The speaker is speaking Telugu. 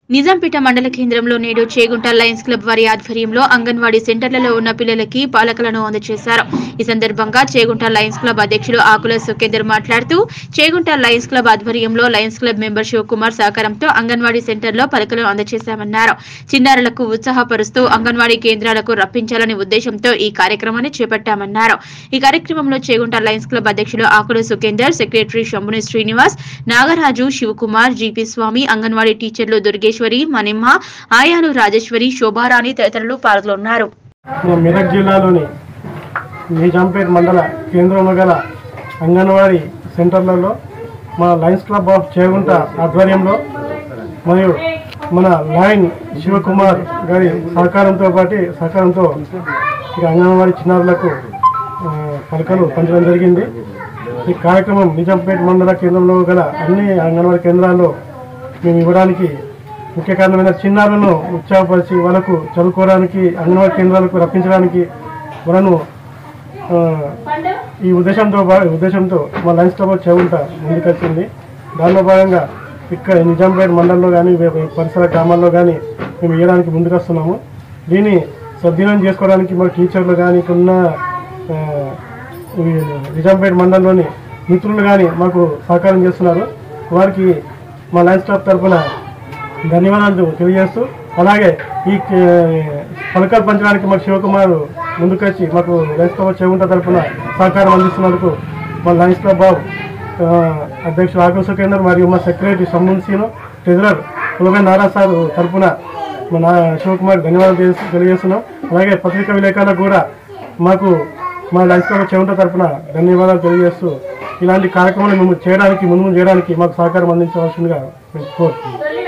నిజాంపేట మండల కేంద్రంలో నేడు చేగుంట లయన్స్ క్లబ్ వారి ఆధ్వర్యంలో అంగన్వాడీ సెంటర్లలో ఉన్న పిల్లలకి పాలకలను అందజేశారు ఈ సందర్భంగా చేగుంట లయన్స్ క్లబ్ అధ్యక్షులు ఆకుల సుఖేందర్ మాట్లాడుతూ చేగుంట లయన్స్ క్లబ్ ఆధ్వర్యంలో లయన్స్ క్లబ్ మెంబర్ శివకుమార్ సహకారంతో అంగన్వాడీ సెంటర్లో పలకలను అందజేశామన్నారు చిన్నారులకు ఉత్సాహపరుస్తూ అంగన్వాడీ కేంద్రాలకు రప్పించాలనే ఉద్దేశంతో ఈ కార్యక్రమాన్ని చేపట్టామన్నారు ఈ కార్యక్రమంలో చేగుంట లయన్స్ క్లబ్ అధ్యక్షులు ఆకుల సుఖేందర్ సెక్రటరీ శంభుని శ్రీనివాస్ నాగరాజు శివకుమార్ జీపీ స్వామి అంగన్వాడీ టీచర్లు దుర్గేశ్వరి మనిమ్మ ఆయాలు రాజేశ్వరి శోభారాణి తదితరులు పాల్గొన్నారు మన మెదక్ జిల్లాలోని నిజాంపేట్ మండల కేంద్రంలో గల అంగన్వాడీ సెంటర్లలో మన లయన్స్ క్లబ్ ఆఫ్ చేగుంట ఆధ్వర్యంలో మరియు మన లయన్ శివకుమార్ గారి సహకారంతో పాటు సహకారంతో ఇక అంగన్వాడీ చిన్నారులకు ఆ, పలకలు పంచడం జరిగింది ఈ కార్యక్రమం నిజాంపేట్ మండల కేంద్రంలో గల అన్ని అంగన్వాడీ కేంద్రాల్లో మేము ఇవ్వడానికి ముఖ్య కారణమైన చిన్నారులను ఉత్సాహపరిచి వాళ్ళకు చదువుకోవడానికి అంగన్వాడీ కేంద్రాలకు రప్పించడానికి వాళ్ళను ఆ, ఈ ఉద్దేశంతో భా- ఉద్దేశంతో మా లయన్స్ క్లబ్ చెవుంట ముందుకొచ్చింది దానిలో భాగంగా ఇక్కడ నిజాంపేట మండలంలో కానీ పరిసర గ్రామాల్లో కానీ మేము ఇవ్వడానికి ముందుకొస్తున్నాము దీన్ని సద్వినియోగం చేసుకోవడానికి మా టీచర్లు కానీ ఇక్కడున్న ఆ, ఈ నిజాంపేట మండలంలోని మిత్రులు కానీ మాకు సహకారం చేస్తున్నారు వారికి మా లయన్స్ క్లబ్ తరఫున ధన్యవాదాలు తెలియజేస్తూ అలాగే ఈ కే- పలకలు పంచడానికి మాకు శివకుమార్ ముందుకొచ్చి మాకు లయన్స్ క్లబ్ చెవుంట తరఫున సహకారం అందిస్తున్నందుకు మా లయన్స్ క్లబ్ బాబు ఆ, అధ్యక్షుడు ఆకుల సుఖేందర్ మరియు మా సెక్రటరీ సమ్మున్ సీను ట్రెజరర్ కులమే నారా సార్ తరఫున మా నా శివకుమార్ ధన్యవాదాలు తెలియ- తెలియజేస్తున్నాం అలాగే పత్రికా విలేకరులకు కూడా మాకు మా లయన్స్ క్లబ్ చెవుంట తరఫున ధన్యవాదాలు తెలియజేస్తూ ఇలాంటి కార్యక్రమాలు మేము చేయడానికి ముందు ముందు చేయడానికి మాకు సహకారం అందించవలసిందిగా మేము కోరుతున్నాం